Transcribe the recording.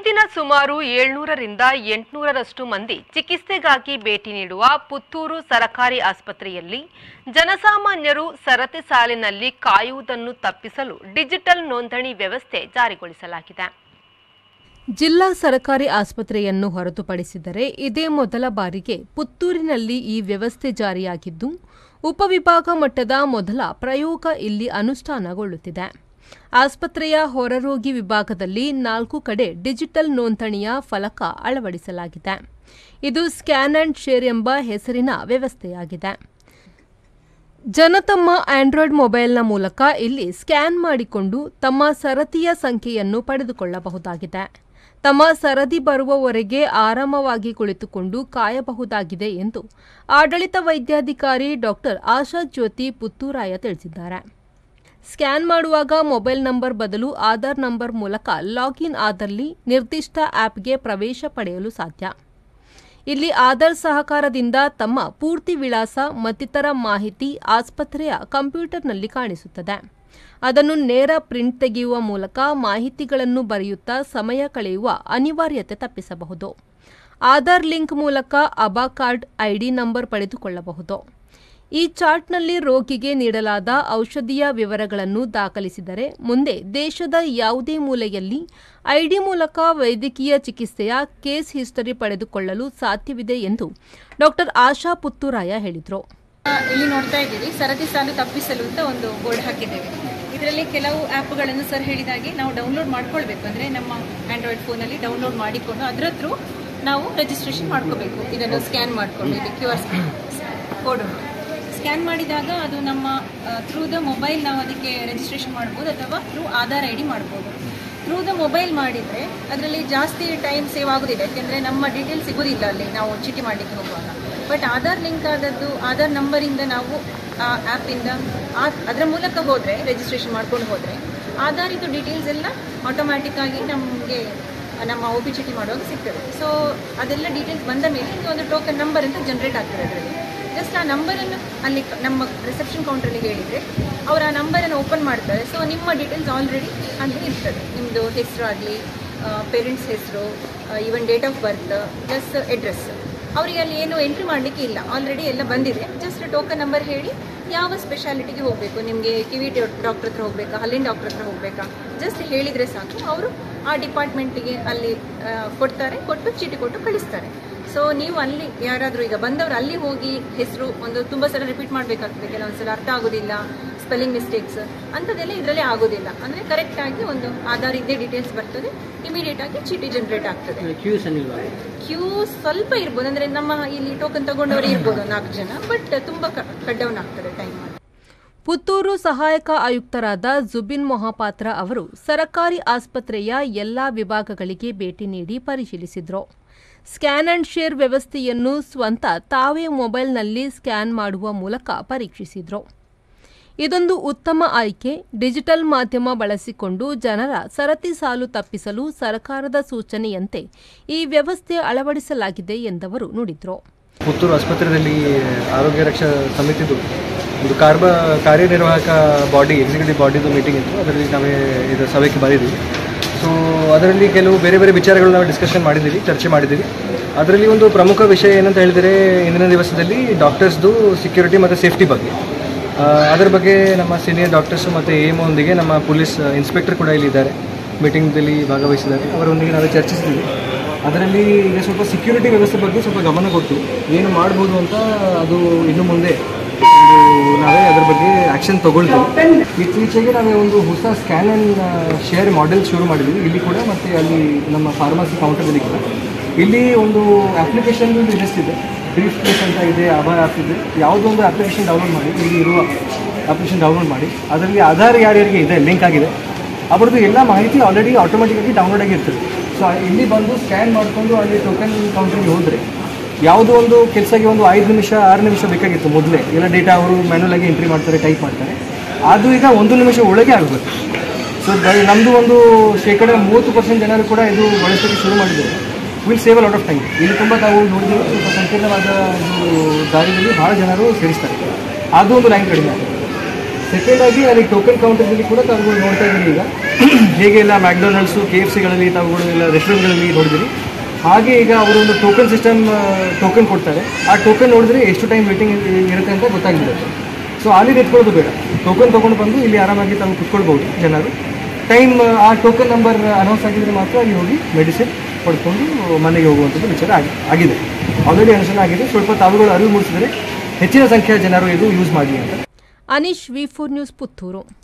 ಪ್ರತಿದಿನ ಸುಮಾರು ಏಳ್ನೂರರಿಂದ ಎಂಟುನೂರರಷ್ಟು ಮಂದಿ ಚಿಕಿತ್ಸೆಗಾಗಿ ಭೇಟಿ ನೀಡುವ ಪುತ್ತೂರು ಸರಕಾರಿ ಆಸ್ಪತ್ರೆಯಲ್ಲಿ ಜನಸಾಮಾನ್ಯರು ಸರತಿ ಸಾಲಿನಲ್ಲಿ ಕಾಯುವುದನ್ನು ತಪ್ಪಿಸಲು ಡಿಜಿಟಲ್ ನೋಂದಣಿ ವ್ಯವಸ್ಥೆ ಜಾರಿಗೊಳಿಸಲಾಗಿದೆ ಜಿಲ್ಲಾ ಸರಕಾರಿ ಆಸ್ಪತ್ರೆಯನ್ನು ಹೊರತುಪಡಿಸಿದರೆ ಇದೇ ಮೊದಲ ಬಾರಿಗೆ ಪುತ್ತೂರಿನಲ್ಲಿ ಈ ವ್ಯವಸ್ಥೆ ಜಾರಿಯಾಗಿದ್ದು ಉಪವಿಭಾಗ ಮಟ್ಟದ ಮೊದಲ ಪ್ರಯೋಗ ಇಲ್ಲಿ ಅನುಷ್ಠಾನಗೊಳ್ಳುತ್ತಿದೆ ಆಸ್ಪತ್ರೆಯ ಹೊರರೋಗಿ ವಿಭಾಗದಲ್ಲಿ ನಾಲ್ಕು ಕಡೆ ಡಿಜಿಟಲ್ ನೋಂದಣಿಯ ಫಲಕ ಅಳವಡಿಸಲಾಗಿದೆ ಇದು ಸ್ಕ್ಯಾನ್ ಅಂಡ್ ಶೇರ್ ಎಂಬ ಹೆಸರಿನ ವ್ಯವಸ್ಥೆಯಾಗಿದೆ ಜನ ತಮ್ಮ ಆಂಡ್ರಾಯ್ಡ್ ಮೊಬೈಲ್ನ ಮೂಲಕ ಇಲ್ಲಿ ಸ್ಕ್ಯಾನ್ ಮಾಡಿಕೊಂಡು ತಮ್ಮ ಸರತಿಯ ಸಂಖ್ಯೆಯನ್ನು ಪಡೆದುಕೊಳ್ಳಬಹುದಾಗಿದೆ ತಮ್ಮ ಸರದಿ ಬರುವವರೆಗೆ ಆರಾಮವಾಗಿ ಕುಳಿತುಕೊಂಡು ಕಾಯಬಹುದಾಗಿದೆ ಎಂದು ಆಡಳಿತ ವೈದ್ಯಾಧಿಕಾರಿ ಡಾಕ್ಟರ್ ಆಶಾ ಜ್ಯೋತಿ ಪುತ್ತೂರಾಯ ತಿಳಿಸಿದ್ದಾರೆ ಸ್ಕ್ಯಾನ್ ಮಾಡುವಾಗ ಮೊಬೈಲ್ ನಂಬರ್ ಬದಲು ಆಧಾರ್ ನಂಬರ್ ಮೂಲಕ ಲಾಗಿನ್ ಆದಲ್ಲಿ ನಿರ್ದಿಷ್ಟ ಆಪ್ಗೆ ಪ್ರವೇಶ ಪಡೆಯಲು ಸಾಧ್ಯ ಇಲ್ಲಿ ಆಧಾರ್ ಸಹಕಾರದಿಂದ ತಮ್ಮ ಪೂರ್ತಿ ವಿಳಾಸ ಮತ್ತಿತರ ಮಾಹಿತಿ ಆಸ್ಪತ್ರೆಯ ಕಂಪ್ಯೂಟರ್ನಲ್ಲಿ ಕಾಣಿಸುತ್ತದೆ ಅದನ್ನು ನೇರ ಪ್ರಿಂಟ್ ತೆಗೆಯುವ ಮೂಲಕ ಮಾಹಿತಿಗಳನ್ನು ಬರೆಯುತ್ತಾ ಸಮಯ ಕಳೆಯುವ ಅನಿವಾರ್ಯತೆ ತಪ್ಪಿಸಬಹುದು ಆಧಾರ್ ಲಿಂಕ್ ಮೂಲಕ ಅಬಾ ಕಾರ್ಡ್ ಐಡಿ ನಂಬರ್ ಪಡೆದುಕೊಳ್ಳಬಹುದು ಈ ಚಾರ್ಟ್ನಲ್ಲಿ ರೋಗಿಗೆ ನೀಡಲಾದ ಔಷಧಿಯ ವಿವರಗಳನ್ನು ದಾಖಲಿಸಿದರೆ ಮುಂದೆ ದೇಶದ ಯಾವುದೇ ಮೂಲೆಯಲ್ಲಿ ಐಡಿ ಮೂಲಕ ವೈದ್ಯಕೀಯ ಚಿಕಿತ್ಸೆಯ ಕೇಸ್ ಹಿಸ್ಟರಿ ಪಡೆದುಕೊಳ್ಳಲು ಸಾಧ್ಯವಿದೆ ಎಂದು ಡಾಕ್ಟರ್ ಆಶಾ ಪುತ್ತೂರಾಯ ಹೇಳಿದರು ಇಲ್ಲಿ ನೋಡ್ತಾ ಇದ್ದೀವಿ ಸರತಿ ಸಾಲು ತಪ್ಪಿಸಲು ಅಂತ ಒಂದು ಬೋರ್ಡ್ ಹಾಕಿದ್ದೇವೆ ಇದರಲ್ಲಿ ಕೆಲವು ಆ್ಯಪ್ಗಳನ್ನು ಸರ್ ಹೇಳಿದಾಗೆ ನಾವು ಡೌನ್ಲೋಡ್ ಮಾಡ್ಕೊಳ್ಬೇಕು ಅಂದರೆ ನಮ್ಮ ಆ್ಯಂಡ್ರಾಯ್ಡ್ ಫೋನಲ್ಲಿ ಡೌನ್ಲೋಡ್ ಮಾಡಿಕೊಂಡು ಅದರ ಥ್ರೂ ನಾವು ರಿಜಿಸ್ಟ್ರೇಷನ್ ಮಾಡ್ಕೋಬೇಕು ಇದನ್ನು ಸ್ಕ್ಯಾನ್ ಮಾಡಿಕೊಂಡು ಇಲ್ಲಿ ಕ್ಯೂ ಆರ್ ಕೋಡ್ ಉಂಟು ಸ್ಕ್ಯಾನ್ ಮಾಡಿದಾಗ ಅದು ನಮ್ಮ ಥ್ರೂ ದ ಮೊಬೈಲ್ ನಾವು ಅದಕ್ಕೆ ರಿಜಿಸ್ಟ್ರೇಷನ್ ಮಾಡ್ಬೋದು ಅಥವಾ ಥ್ರೂ ಆಧಾರ್ ಐ ಡಿ ಮಾಡ್ಬೋದು ಥ್ರೂ ದ ಮೊಬೈಲ್ ಮಾಡಿದರೆ ಅದರಲ್ಲಿ ಜಾಸ್ತಿ ಟೈಮ್ ಸೇವ್ ಆಗೋದಿಲ್ಲ ಯಾಕೆಂದರೆ ನಮ್ಮ ಡೀಟೇಲ್ ಸಿಗೋದಿಲ್ಲ ಅಲ್ಲಿ ನಾವು ಚೀಟಿ ಮಾಡಲಿಕ್ಕೆ ಹೋಗುವಾಗ ಬಟ್ ಆಧಾರ್ ಲಿಂಕ್ ಆದದ್ದು ಆಧಾರ್ ನಂಬರಿಂದ ನಾವು ಆ ಆ್ಯಪಿಂದ ಆ ಅದರ ಮೂಲಕ ಹೋದರೆ ರಿಜಿಸ್ಟ್ರೇಷನ್ ಮಾಡ್ಕೊಂಡು ಹೋದರೆ ಆಧಾರಿತ ಡೀಟೇಲ್ಸ್ ಎಲ್ಲ ಆಟೋಮ್ಯಾಟಿಕ್ ಆಗಿ ನಮಗೆ ನಮ್ಮ ಒ ಪಿ ಚೀಟಿ ಮಾಡುವಾಗ ಸಿಗ್ತದೆ ಸೊ ಅದೆಲ್ಲ ಡೀಟೇಲ್ಸ್ ಬಂದ ಮೇಲೆ ಇಲ್ಲಿ ಒಂದು ಟೋಕನ್ ನಂಬರ್ ಅಂತ ಜನರೇಟ್ ಆಗ್ತದೆ ಅದರಲ್ಲಿ ಜಸ್ಟ್ ಆ ನಂಬರನ್ನು ಅಲ್ಲಿ ಕ- ನಮ್ಮ ರಿಸೆಪ್ಷನ್ ಕೌಂಟ್ರಲ್ಲಿ ಹೇಳಿದರೆ ಅವರು ಆ ನಂಬರನ್ನು ಓಪನ್ ಮಾಡ್ತಾರೆ ಸೊ ನಿಮ್ಮ ಡೀಟೇಲ್ಸ್ ಆಲ್ರೆಡಿ ಅಲ್ಲಿ ಇರ್ತದೆ ನಿಮ್ಮದು ಹೆಸರು ಆಗಲಿ ಪೇರೆಂಟ್ಸ್ ಹೆಸರು even date of birth plus address ಅವರಿಗೆ ಅಲ್ಲಿ ಏನು ಎಂಟ್ರಿ ಮಾಡಲಿಕ್ಕೆ ಇಲ್ಲ ಆಲ್ರೆಡಿ ಎಲ್ಲ ಬಂದಿದೆ ಜಸ್ಟ್ ಟೋಕನ್ ನಂಬರ್ ಹೇಳಿ ಯಾವ ಸ್ಪೆಷಾಲಿಟಿಗೆ ಹೋಗಬೇಕು ನಿಮಗೆ ಕಿವಿ ಡಾಕ್ಟರ್ ಹತ್ರ ಹೋಗಬೇಕಾ ಹಲ್ಲಿನ ಡಾಕ್ಟರ್ ಹತ್ರ ಹೋಗಬೇಕಾ ಜಸ್ಟ್ ಹೇಳಿದರೆ ಸಾಕು ಅವರು ಆ ಡಿಪಾರ್ಟ್ಮೆಂಟಿಗೆ ಅಲ್ಲಿ ಆ, ಕೊಡ್ತಾರೆ ಕೊಟ್ಟು ಚೀಟಿ ಕೊಟ್ಟು ಕಳಿಸ್ತಾರೆ ಸೊ ನೀವು ಅಲ್ಲಿ ಯಾರಾದರೂ ಈಗ ಬಂದವರು ಅಲ್ಲಿ ಹೋಗಿ ಹೆಸರು ಒಂದು ತುಂಬ ಸಲ ರಿಪೀಟ್ ಮಾಡಬೇಕಾಗ್ತದೆ ಕೆಲವೊಂದು ಸಲ ಅರ್ಥ ಆಗೋದಿಲ್ಲ ಸ್ಪೆಲ್ಲಿಂಗ್ ಮಿಸ್ಟೇಕ್ಸ್ ಅಂಥದ್ದೆಲ್ಲ ಇದರಲ್ಲಿ ಆಗೋದಿಲ್ಲ ಅಂದರೆ ಕರೆಕ್ಟಾಗಿ ಒಂದು ಆಧಾರ್ ಇದ್ದೇ ಡೀಟೇಲ್ಸ್ ಬರ್ತದೆ ಇಮಿಡಿಯೇಟ್ ಆಗಿ ಚೀಟಿ ಜನರೇಟ್ ಆಗ್ತದೆ ಕ್ಯೂಸ್ ಏನಿಲ್ವಾ ಕ್ಯೂ ಸ್ವಲ್ಪ ಇರ್ಬೋದು ಅಂದರೆ ನಮ್ಮ ಇಲ್ಲಿ ಟೋಕನ್ ತಗೊಂಡವರು ಇರ್ಬೋದು ನಾಲ್ಕು ಜನ ಬಟ್ ತುಂಬ ಕಟ್ ಡೌನ್ ಆಗ್ತದೆ ಟೈಮ್ ಪುತ್ತೂರು ಸಹಾಯಕ ಆಯುಕ್ತರಾದ ಜುಬಿನ್ ಮೊಹಾಪಾತ್ರ ಅವರು ಸರಕಾರಿ ಆಸ್ಪತ್ರೆಯ ಎಲ್ಲಾ ವಿಭಾಗಗಳಿಗೆ ಭೇಟಿ ನೀಡಿ ಪರಿಶೀಲಿಸಿದ್ರು ಸ್ಕ್ಯಾನ್ ಅಂಡ್ ಶೇರ್ ವ್ಯವಸ್ಥೆಯನ್ನು ಸ್ವಂತ ತಾವೇ ಮೊಬೈಲ್ನಲ್ಲಿ ಸ್ಕ್ಯಾನ್ ಮಾಡುವ ಮೂಲಕ ಪರೀಕ್ಷಿಸಿದ್ರು ಇದೊಂದು ಉತ್ತಮ ಆಯ್ಕೆ ಡಿಜಿಟಲ್ ಮಾಧ್ಯಮ ಬಳಸಿಕೊಂಡು ಜನರ ಸರತಿ ಸಾಲು ತಪ್ಪಿಸಲು ಸರ್ಕಾರದ ಸೂಚನೆಯಂತೆ ಈ ವ್ಯವಸ್ಥೆ ಅಳವಡಿಸಲಾಗಿದೆ ಎಂದವರು ನುಡಿದ್ರು ಪುತ್ತೂರು ಆಸ್ಪತ್ರೆಯಲ್ಲಿ ಆರೋಗ್ಯ ರಕ್ಷಾ ಸಮಿತಿದು ಒಂದು ಕಾರ್ಬ ಕಾರ್ಯನಿರ್ವಾಹಕ ಬಾಡಿ ಎಕ್ಸಿಕ್ಯೂಟಿವ್ ಬಾಡಿದು ಮೀಟಿಂಗ್ ಇತ್ತು ಅದರಲ್ಲಿ ನಾವೇ ಇದು ಸಭೆಗೆ ಬಂದಿದ್ದೀವಿ ಸೊ ಅದರಲ್ಲಿ ಕೆಲವು ಬೇರೆ ಬೇರೆ ವಿಚಾರಗಳು ನಾವು ಡಿಸ್ಕಷನ್ ಮಾಡಿದ್ದೀವಿ ಚರ್ಚೆ ಮಾಡಿದ್ದೀವಿ ಅದರಲ್ಲಿ ಒಂದು ಪ್ರಮುಖ ವಿಷಯ ಏನಂತ ಹೇಳಿದರೆ ಇಂದಿನ ದಿವಸದಲ್ಲಿ ಡಾಕ್ಟರ್ಸ್ದು ಸೆಕ್ಯೂರಿಟಿ ಮತ್ತು ಸೇಫ್ಟಿ ಬಗ್ಗೆ ಆ, ಅದರ ಬಗ್ಗೆ ನಮ್ಮ ಸೀನಿಯರ್ ಡಾಕ್ಟರ್ಸು ಮತ್ತು ಎ ಎಮ್ ಒಂದಿಗೆ ನಮ್ಮ ಪೊಲೀಸ್ ಇನ್ಸ್ಪೆಕ್ಟರ್ ಕೂಡ ಇಲ್ಲಿ ಇದ್ದಾರೆ ಮೀಟಿಂಗ್ದಲ್ಲಿ ಭಾಗವಹಿಸಿದ್ದಾರೆ ಅವರೊಂದಿಗೆ ನಾವು ಚರ್ಚಿಸಿದ್ದೀವಿ ಅದರಲ್ಲಿ ಈಗ ಸ್ವಲ್ಪ ಸೆಕ್ಯೂರಿಟಿ ವ್ಯವಸ್ಥೆ ಬಗ್ಗೆ ಸ್ವಲ್ಪ ಗಮನ ಕೊಟ್ಟು ಏನು ಮಾಡ್ಬೋದು ಅಂತ ಅದು ಇನ್ನು ಮುಂದೆ ಒಂದು ನಾವೇ ಅದ್ರ ಬಗ್ಗೆ ಆ್ಯಕ್ಷನ್ ತಗೊಳ್ತೀವಿ ಇತ್ತೀಚೆಗೆ ನಾವೇ ಒಂದು ಹೊಸ ಸ್ಕ್ಯಾನ್ ಆ್ಯಂಡ್ ಶೇರ್ ಮಾಡೆಲ್ ಶುರು ಮಾಡಿದ್ವಿ ಇಲ್ಲಿ ಕೂಡ ಮತ್ತು ಅಲ್ಲಿ ನಮ್ಮ ಫಾರ್ಮಸಿ ಕೌಂಟರ್ದಲ್ಲಿ ಕೂಡ ಇಲ್ಲಿ ಒಂದು ಅಪ್ಲಿಕೇಶನ್ ಲಿಸ್ಟ್ ಇದೆ ಬ್ರೀಫ್ ಕೇಸ್ ಅಂತ ಇದೆ ಆಭಾರ್ ಆ್ಯಪ್ ಇದೆ ಯಾವುದೋ ಒಂದು ಅಪ್ಲಿಕೇಶನ್ ಡೌನ್ಲೋಡ್ ಮಾಡಿ ಇಲ್ಲಿ ಇರುವ ಅಪ್ಲಿಕೇಶನ್ ಡೌನ್ಲೋಡ್ ಮಾಡಿ ಅದರಲ್ಲಿ ಆಧಾರ್ ಯಾರ್ಯಾರಿಗೆ ಇದೆ ಲಿಂಕ್ ಆಗಿದೆ ಅವ್ರದ್ದು ಎಲ್ಲ ಮಾಹಿತಿ ಆಲ್ರೆಡಿ ಆಟೋಮೆಟಿಕಾಗಿ ಡೌನ್ಲೋಡ್ ಆಗಿರ್ತದೆ ಸೊ ಇಲ್ಲಿ ಬಂದು ಸ್ಕ್ಯಾನ್ ಮಾಡಿಕೊಂಡು ಅಲ್ಲಿ ಟೋಕನ್ ಕೌಂಟ್ರಿಗೆ ಹೋದರೆ ಯಾವುದೋ ಒಂದು ಕೆಲಸಕ್ಕೆ ಒಂದು ಐದು ನಿಮಿಷ ಆರು ನಿಮಿಷ ಬೇಕಾಗಿತ್ತು ಮೊದಲೇ ಎಲ್ಲ ಡೇಟಾ ಅವರು ಮ್ಯಾನ್ಯಲ್ ಆಗಿ ಎಂಟ್ರಿ ಮಾಡ್ತಾರೆ ಟೈಪ್ ಮಾಡ್ತಾರೆ ಅದು ಈಗ ಒಂದು ನಿಮಿಷ ಒಳಗೆ ಆಗಬೇಕು ಸೊ ನಮ್ಮದು ಒಂದು ಶೇಕಡ ಮೂವತ್ತು ಪರ್ಸೆಂಟ್ ಜನರು ಕೂಡ ಇದು ಬಳಸೋಕ್ಕೆ ಶುರು ಮಾಡಿದ್ದಾರೆ will save lot of time ಇಲ್ಲಿ ತುಂಬ ತಾವು ನೋಡಿದ್ರೆ ಸ್ವಲ್ಪ ಸಂಕೀರ್ಣವಾದ ಒಂದು ದಾರಿಯಲ್ಲಿ ಭಾಳ ಜನರು ಸೇರಿಸ್ತಾರೆ ಅದು ಒಂದು ಲೈನ್ ಕಡಿಮೆ ಆಗುತ್ತೆ ಸೊ ಸೆಕೆಂಡ್ ಆಗಿ ಅಲ್ಲಿ ಟೋಕನ್ ಕೌಂಟರ್ದಲ್ಲಿ ಕೂಡ ತಾವುಗಳು ನೋಡ್ತಾ ಇದ್ದೀರಿ ಈಗ ಹೇಗೆ ಎಲ್ಲ ಮ್ಯಾಕ್ಡೊನಾಲ್ಡ್ಸು ಕೆ ಎಫ್ ಸಿಗಳಲ್ಲಿ ತಾವುಗಳು ಎಲ್ಲ ರೆಸ್ಟೋರೆಂಟ್ಗಳಲ್ಲಿ ನೋಡಿದಿರಿ ಹಾಗೆ ಈಗ ಅವರು ಒಂದು ಟೋಕನ್ ಸಿಸ್ಟಮ್ ಟೋಕನ್ ಕೊಡ್ತಾರೆ ಆ ಟೋಕನ್ ನೋಡಿದ್ರೆ ಎಷ್ಟು ಟೈಮ್ ವೇಟಿಂಗ್ ಇರುತ್ತೆ ಅಂತ ಗೊತ್ತಾಗ್ಬಿಡುತ್ತೆ ಸೊ ಅಲ್ಲಿ ನಿಂತ್ಕೊಳ್ಳೋದು ಬೇಡ ಟೋಕನ್ ತೊಗೊಂಡು ಬಂದು ಇಲ್ಲಿ ಆರಾಮಾಗಿ ತಾವು ಕುತ್ಕೊಳ್ಬೋದು ಜನರು ಟೈಮ್ ಆ ಟೋಕನ್ ನಂಬರ್ ಅನೌನ್ಸ್ ಆಗಿದ್ರೆ ಮಾತ್ರ ಅಲ್ಲಿ ಹೋಗಿ ಮೆಡಿಸಿನ್ ಪಡ್ಕೊಂಡು ಮನೆಗೆ ಹೋಗುವಂಥದ್ದು ವಿಚಾರ ಆಗಿ ಆಗಿದೆ ಆಲ್ರೆಡಿ ಅನುಷ್ಠಾನ ಆಗಿದೆ ಸ್ವಲ್ಪ ತಾವುಗಳು ಅರಿವು ಮೂಡಿಸಿದರೆ ಹೆಚ್ಚಿನ ಸಂಖ್ಯೆಯ ಜನರು ಇದು ಯೂಸ್ ಮಾಡಿ ಅಂತ Anish V four News Puttur